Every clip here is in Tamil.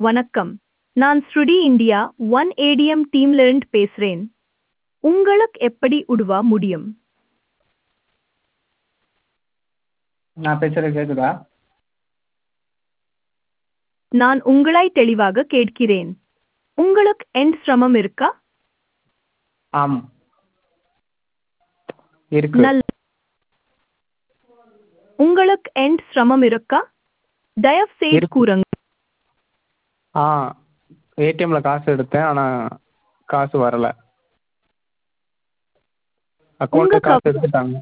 வணக்கம் நான் ஸ்ருடி இந்தியா ஒன் ஏடிஎம் டீம்ல இருந்து பேசுறேன் உங்களுக்கு எப்படி உதவ முடியும் நான் பேசுறது கேக்குதா நான் உங்களை தெளிவாக கேட்கிறேன் உங்களுக்கு எந்த சிரமம் இருக்கா ஆம் இருக்கு நல் உங்களுக்கு எந்த சிரமம் இருக்கா தயவு செய்து இருக்கு. கூறுங்க ஆ ஏடிஎம்ல காசு எடுத்தேன் ஆனா காசு வரல அக்கௌண்ட்ல உங்க காசு கவ- எடுத்துட்டாங்க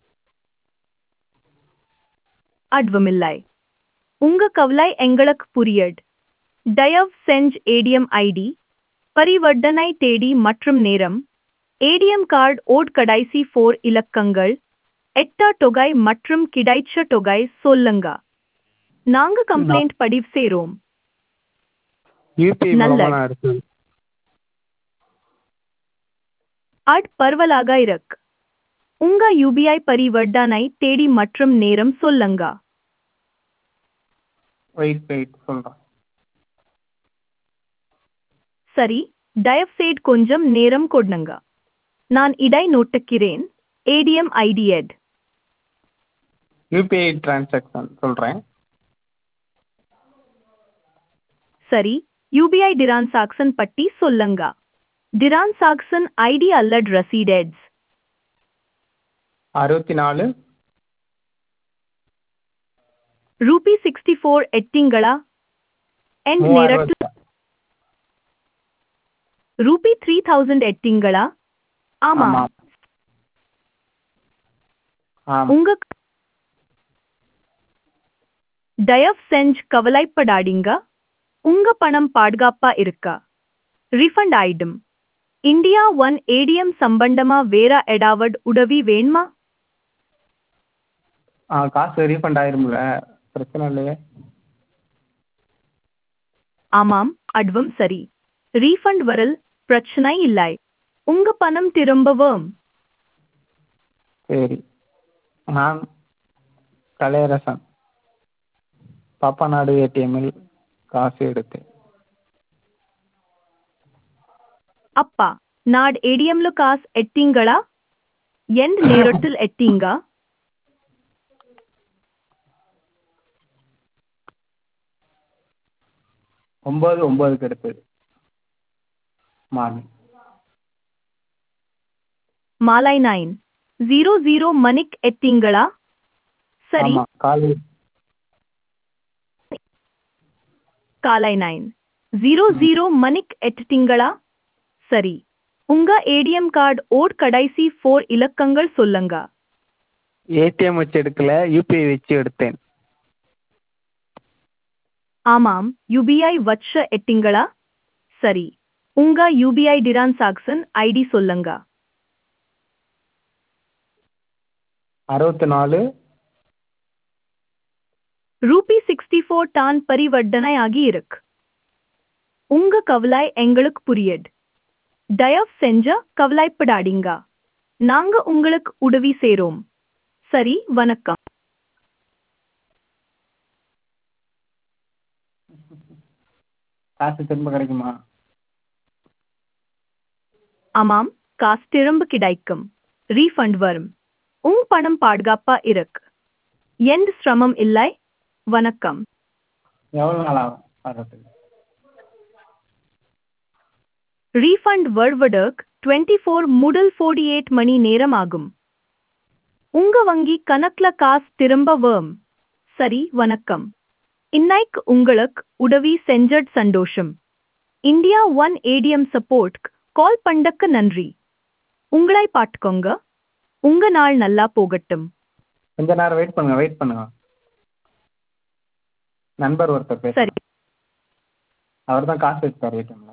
அட்வமில்லை உங்க கவலை எங்களுக்கு புரியட் தயவு செஞ்சு ஏடிஎம் ஐடி பரிவர்த்தனை தேதி மற்றும் நேரம் ஏடிஎம் கார்டு ஓட் கடைசி ஃபோர் இலக்கங்கள் எட்ட தொகை மற்றும் கிடைச்ச தொகை சொல்லுங்க நாங்க கம்ப்ளைண்ட் பதிவு செய்றோம் யூபிஐ நல்ல. மூலமா நான் எடுத்தேன் அட் பரவலாக இருக்கு உங்க யூபிஐ பரிவர்த்தனை தேதி மற்றும் நேரம் சொல்லுங்க வெயிட் வெயிட் சொல்றேன் சரி தயவு செய்து கொஞ்சம் நேரம் கொடுங்க நான் இடை நோட்டுக்கிறேன் ஏடிஎம் ஐடி எட் யூபிஐ டிரான்சாக்ஷன் சொல்றேன் சரி யூபிஐ டிரான்சாக்சன் பட்டி சொல்லுங்க டிரான்சாக்சன் ஐடி அல்லது ரசீடெட்ஸ் அறுபத்தி நாலு ரூபி சிக்ஸ்டி ஃபோர் எட்டிங்களா எண்ட் மூவாயிரம் நேரத்தில் ரூபி த்ரீ தௌசண்ட் எட்டிங்களா ஆமா ஆமா ஆம் உங்க தயவு செஞ்சு கவலைப்படாதீங்க உங்க பணம் பாதுகாப்பா இருக்கா ரிஃபண்ட் ஆயிடும் இந்தியா ஒன் ஏடிஎம் சம்பந்தமா வேற ஏதாவது உதவி வேணுமா ஆ காசு ரீஃபண்ட் ஆயிரும்ல பிரச்சனை இல்லையே ஆமாம் அட்வம் சரி ரீஃபண்ட் வரல் பிரச்சனை இல்லை உங்க பணம் திரும்பவும் சரி நான் கலையரசன் பாப்பாநாடு ஏடிஎம்மில் காசு எடுத்தேன் அப்பா நாட் ஏடிஎம்ல காசு எட்டிங்களா எந்த நேரத்தில் எட்டிங்க ஒன்பது ஒன்பதுக்கு எடுத்தது மார்னிங் மாலை நைன் ஜீரோ ஜீரோ மணிக் எட்டிங்களா சரி ஆமா காலை காலை நைன் ஜீரோ ஜீரோ மணிக் எட்டிங்களா சரி உங்க ஏடிஎம் கார்டு ஓட் கடைசி ஃபோர் இலக்கங்கள் சொல்லுங்க ஏடிஎம் வச்சு எடுக்கல யூபிஐ வச்சு எடுத்தேன் ஆமாம் யுபிஐ வச்ச எட்டிங்களா சரி உங்க யுபிஐ டிரான்சாக்சன் ஐடி சொல்லுங்க அறுபத்தி நாலு ரூபி சிக்ஸ்டி ஃபோர் டான் பரிவர்த்தனை ஆகி இருக்கு உங்க கவலை எங்களுக்கு புரியுது தயவு செஞ்ச கவலைப்படாதீங்க நாங்க உங்களுக்கு உதவி செய்றோம் சரி வணக்கம் காசு திரும்ப கிடைக்குமா ஆமாம் காசு திரும்ப கிடைக்கும் ரீஃபண்ட் வரும் உங் பணம் பாதுகாப்பா இருக்கு எந்த சிரமம் இல்லை வணக்கம் எவ்வளோ நாள் ஆகும் வர்றதுக்கு ரீஃபண்ட் வருவதற்கு டுவெண்ட்டி ஃபோர் முதல் ஃபோர்டி எயிட் மணி நேரம் ஆகும் உங்க வங்கி கணக்குல காசு திரும்ப வரும் சரி வணக்கம் இன்னைக்கு உங்களுக்கு உதவி செஞ்சட் சந்தோஷம் India one ATM support call பண்ணக்கு நன்றி உங்களை பார்த்துக்கோங்க உங்க நாள் நல்லா போகட்டும் கொஞ்ச நேரம் வெயிட் பண்ணுங்க வெயிட் பண்ணுங்க நண்பர் ஒருத்தர் பேச சரி அவர் தான் காசு எடுத்தார் ஏடிஎம்ல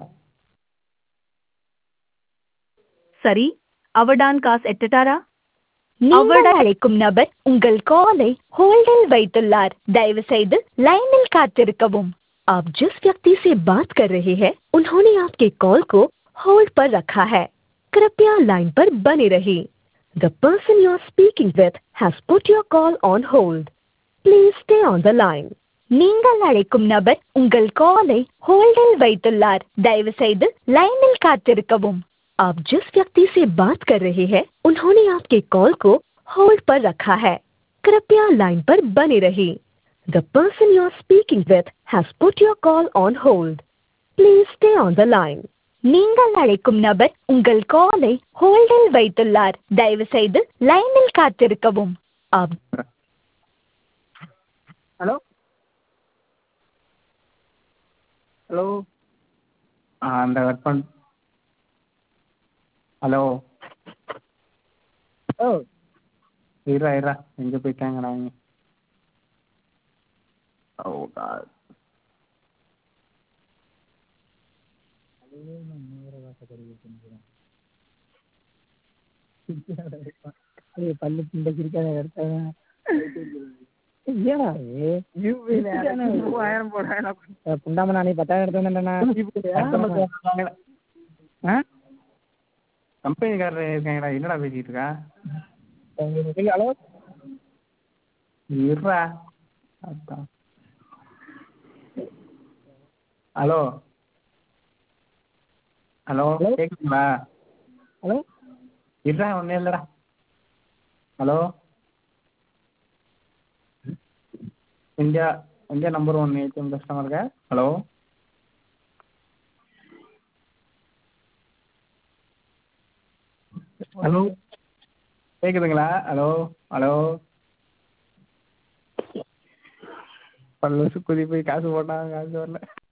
சரி அவடான் காசு எட்டுட்டாரா நீங்கள் அவட- அழைக்கும் நபர் உங்கள் காலை होल्डिल வைத்துள்ளார் दयவு செய்து लाइनिल காத்திருக்கவும் आप जिस व्यक्ति से बात कर रहे हैं उन्होंने आपके कॉल को होल्ड पर रखा है कृपया लाइन पर बने रहिए The person you are speaking with has put your call on hold. Please stay on the line. நீங்கள் அழைக்கும் நபர் உங்கள் காலை ஹோல்டில் வைத்துள்ளார் दयவு செய்து लाइनिल காத்திருக்கவும் आप जिस व्यक्ति से बात कर रहे हैं उन्होंने आपके कॉल को होल्ड पर रखा है कृपया लाइन पर बने रहिए The person you are speaking with has put your call on hold. Please stay on the line. நீங்கள் அழைக்கும் நபர் உங்கள் காலை ஹோல்டில் வைத்துள்ளார் தயவு செய்து லைனில் காத்திருக்கவும் आप ஹலோ ஹலோ ஆ அந்த கட் பண் ஹலோ ஓ இருடா இருடா எங்கே போயிட்டாங்கடா அவங்க ஓ காட் பல்லு திண்ட சிரிக்காத எடுத்தாங்க ஏடா மூவாயிரம் போடுறேன் புண்டாம நான் பத்தாயிரம் எடுத்து வந்தேன்டா ஆ கம்பெனிக்காரர் இருக்காங்கடா என்னடா பேசிட்டு இருக்கா ஹலோ இருடா அதான் ஹலோ ஹலோ கேக்குதுங்களா ஹலோ இருடா ஒன்றும் இல்லைடா hello India India number one ATM கஸ்டமருங்க ஹலோ ஹலோ கேக்குதுங்களா ஹலோ ஹலோ பல்லு குதி போய் காசு போட்டான் காசு வரல